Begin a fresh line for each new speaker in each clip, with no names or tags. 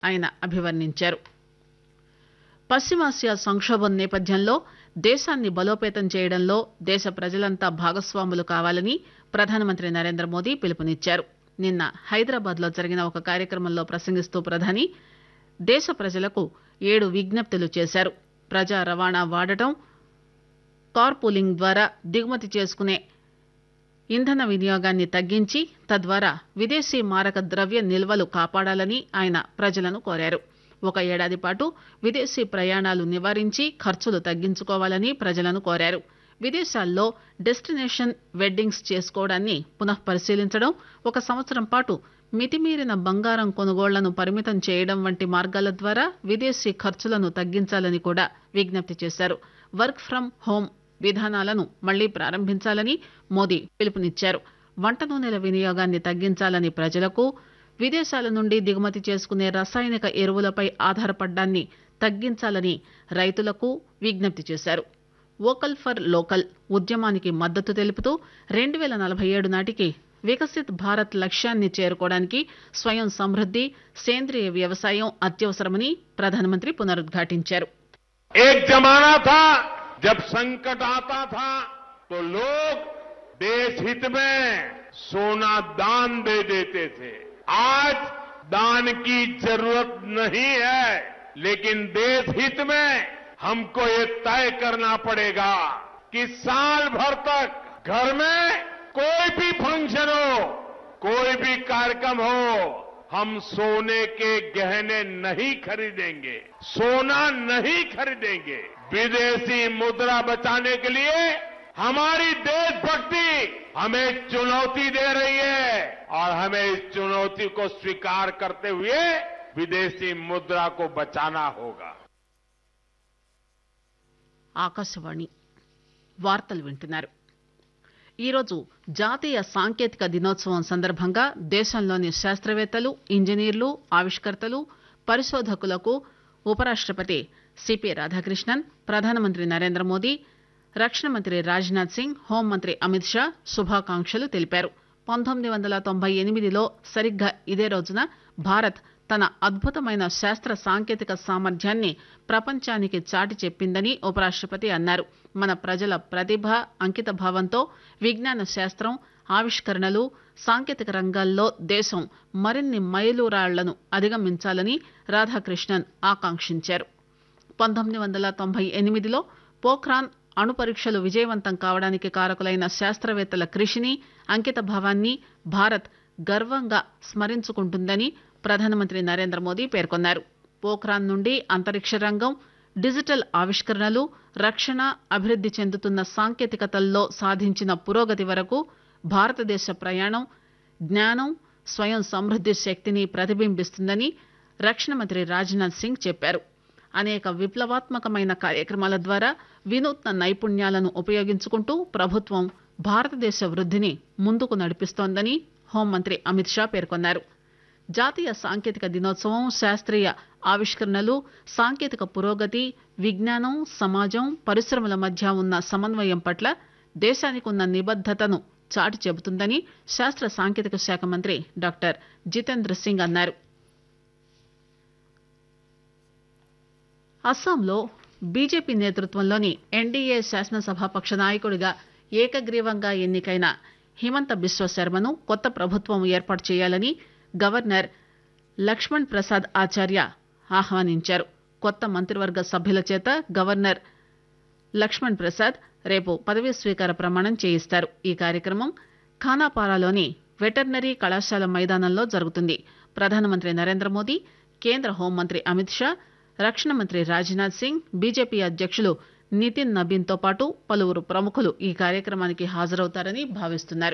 ఆయన అభివర్ణించారు పశ్చిమాసియా సంక్షోభం నేపథ్యంలో దేశాన్ని బలోపేతం చేయడంలో దేశ ప్రజలంతా భాగస్వాములు కావాలని ప్రధానమంత్రి నరేంద్ర మోదీ పిలుపునిచ్చారు నిన్న హైదరాబాద్ లో జరిగిన ఒక కార్యక్రమంలో ప్రసంగిస్తూ ప్రధాని దేశ ప్రజలకు ఏడు విజ్ఞప్తులు చేశారు ప్రజా రవాణా వాడటం కార్ పూలింగ్ ద్వారా దిగుమతి చేసుకునే ఇంధన వినియోగాన్ని తగ్గించి తద్వారా విదేశీ మారక ద్రవ్య నిల్వలు కాపాడాలని ఆయన ప్రజలను కోరారు ఒక ఏడాది పాటు విదేశీ ప్రయాణాలు నివారించి ఖర్చులు తగ్గించుకోవాలని ప్రజలను కోరారు విదేశాల్లో డెస్టినేషన్ వెడ్డింగ్స్ చేసుకోవడాన్ని పునః పరిశీలించడం ఒక సంవత్సరం పాటు మితిమీరిన బంగారం కొనుగోళ్లను పరిమితం చేయడం వంటి మార్గాల ద్వారా విదేశీ ఖర్చులను తగ్గించాలని కూడా విజ్ఞప్తి చేశారు వర్క్ ఫ్రం హోం విధానాలను మళ్లీ ప్రారంభించాలని మోదీ పిలుపునిచ్చారు వంట నూనెల వినియోగాన్ని తగ్గించాలని ప్రజలకు విదేశాల నుండి దిగుమతి చేసుకునే రసాయనిక ఎరువులపై ఆధారపడ్డాన్ని తగ్గించాలని రైతులకు విజ్ఞప్తి చేశారు వోకల్ ఫర్ లోకల్ ఉద్యమానికి మద్దతు తెలుపుతూ రెండు పేల నలభై ఏడు నాటికి వికసిత్ భారత్ లక్ష్యాన్ని చేరుకోవడానికి స్వయం సమృద్ది సేంద్రియ వ్యవసాయం అత్యవసరమని ప్రధానమంత్రి పునరుద్ఘాటించారు
एक जमाना था जब संकट आता था तो लोग देश हित में सोना दान दे देते थे आज दान की जरूरत नहीं है लेकिन देश हित में हमको ये तय करना पड़ेगा कि साल भर तक घर में कोई भी फंक्शन हो कोई भी कार्यक्रम हो हम सोने के गहने नहीं खरीदेंगे सोना नहीं खरीदेंगे विदेशी मुद्रा बचाने के लिए हमारी देशभक्ति हमें चुनौती दे रही है और हमें इस चुनौती को स्वीकार करते हुए विदेशी मुद्रा को बचाना होगा
ఆకాశవాణి వార్తలు వింటున్నారు ఈరోజు జాతీయ సాంకేతిక దినోత్సవం సందర్భంగా దేశంలోని శాస్త్రవేత్తలు ఇంజనీర్లు ఆవిష్కర్తలు పరిశోధకులకు ఉపరాష్టపతి సిపి రాధాకృష్ణన్ ప్రధానమంత్రి నరేంద్ర మోదీ రక్షణ మంత్రి రాజ్నాథ్ సింగ్ హోంమంత్రి అమిత్ షా శుభాకాంక్షలు తెలిపారు పంతొమ్మిది వందల తొంభై ఎనిమిదిలో సరిగ్గా ఇదే రోజున భారత్ తన అద్భుతమైన శాస్త్ర సాంకేతిక సామర్థ్యాన్ని ప్రపంచానికి చాటి చెప్పిందని ఉపరాష్టపతి అన్నారు మన ప్రజల ప్రతిభ అంకిత భావంతో విజ్ఞాన శాస్త్రం ఆవిష్కరణలు సాంకేతిక రంగాల్లో దేశం మరిన్ని మైలురాళ్లను అధిగమించాలని రాధాకృష్ణన్ ఆకాంక్షించారు పంతొమ్మిది వందల తొంభై ఎనిమిదిలో పోఖ్రాన్ అణు పరీక్షలు విజయవంతం కావడానికి కారకులైన శాస్త్రవేత్తల కృషిని అంకిత భావాన్ని భారత్ గర్వంగా స్మరించుకుంటుందని ప్రధానమంత్రి నరేంద్ర మోదీ పేర్కొన్నారు పోఖ్రాన్ నుండి అంతరిక్ష రంగం డిజిటల్ ఆవిష్కరణలు రక్షణ అభివృద్ది చెందుతున్న సాంకేతికతల్లో సాధించిన పురోగతి వరకు భారతదేశ ప్రయాణం జ్ఞానం స్వయం సమృద్ది శక్తిని ప్రతిబింబిస్తుందని రక్షణ మంత్రి రాజ్నాథ్ సింగ్ చెప్పారు అనేక విప్లవాత్మకమైన కార్యక్రమాల ద్వారా వినూత్న నైపుణ్యాలను ఉపయోగించుకుంటూ ప్రభుత్వం భారతదేశ వృద్దిని ముందుకు నడిపిస్తోందని హోంమంత్రి అమిత్ షా పేర్కొన్నారు జాతీయ సాంకేతిక దినోత్సవం శాస్త్రీయ ఆవిష్కరణలు సాంకేతిక పురోగతి విజ్ఞానం సమాజం పరిశ్రమల మధ్య ఉన్న సమన్వయం పట్ల దేశానికి ఉన్న నిబద్దతను చాటి చెబుతుందని శాస్త్ర సాంకేతిక శాఖ మంత్రి డాక్టర్ జితేంద్ర సింగ్ అన్నారు అస్సాంలో బీజేపీ నేతృత్వంలోని ఎన్డీఏ శాసనసభాపక్ష నాయకుడిగా ఏకగ్రీవంగా ఎన్నికైన హిమంత బిశ్వ శర్మను కొత్త ప్రభుత్వం ఏర్పాటు చేయాలని గవర్నర్ లక్ష్మణ్ ప్రసాద్ ఆచార్య ఆహ్వానించారు కొత్త మంత్రివర్గ సభ్యుల చేత గవర్నర్ లక్ష్మణ్ ప్రసాద్ రేపు పదవీ స్వీకార ప్రమాణం చేయిస్తారు ఈ కార్యక్రమం ఖానాపారాలోని వెటర్నరీ కళాశాల మైదానంలో జరుగుతుంది ప్రధానమంత్రి నరేంద్ర మోదీ కేంద్ర హోంమంత్రి అమిత్ షా రక్షణ మంత్రి రాజ్నాథ్ సింగ్ బీజేపీ అధ్యక్షులు నితిన్ నబీన్ తో పాటు పలువురు ప్రముఖులు ఈ కార్యక్రమానికి హాజరవుతారని భావిస్తున్నారు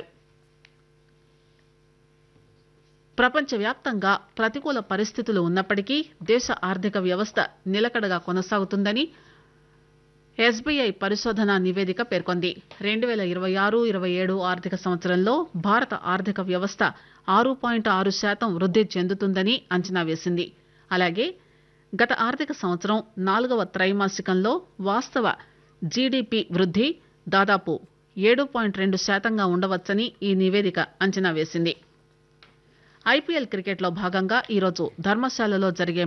ప్రపంచవ్యాప్తంగా ప్రతికూల పరిస్థితులు ఉన్నప్పటికీ దేశ ఆర్థిక వ్యవస్థ నిలకడగా కొనసాగుతుందని ఎస్బీఐ పరిశోధన నివేదిక పేర్కొంది రెండు పేల ఇరవై ఆరు ఇరవై ఏడు ఆర్థిక సంవత్సరంలో భారత ఆర్థిక వ్యవస్థ ఆరు పాయింట్ ఆరు శాతం వృద్ది చెందుతుందని అంచనా వేసింది అలాగే గత ఆర్థిక సంవత్సరం నాలుగవ త్రైమాసికంలో వాస్తవ జీడీపీ వృద్ది దాదాపు ఏడు పాయింట్ రెండు శాతంగా ఉండవచ్చని ఈ నివేదిక అంచనా వేసింది ఐపీఎల్ క్రికెట్లో భాగంగా ఈరోజు ధర్మశాలలో జరిగే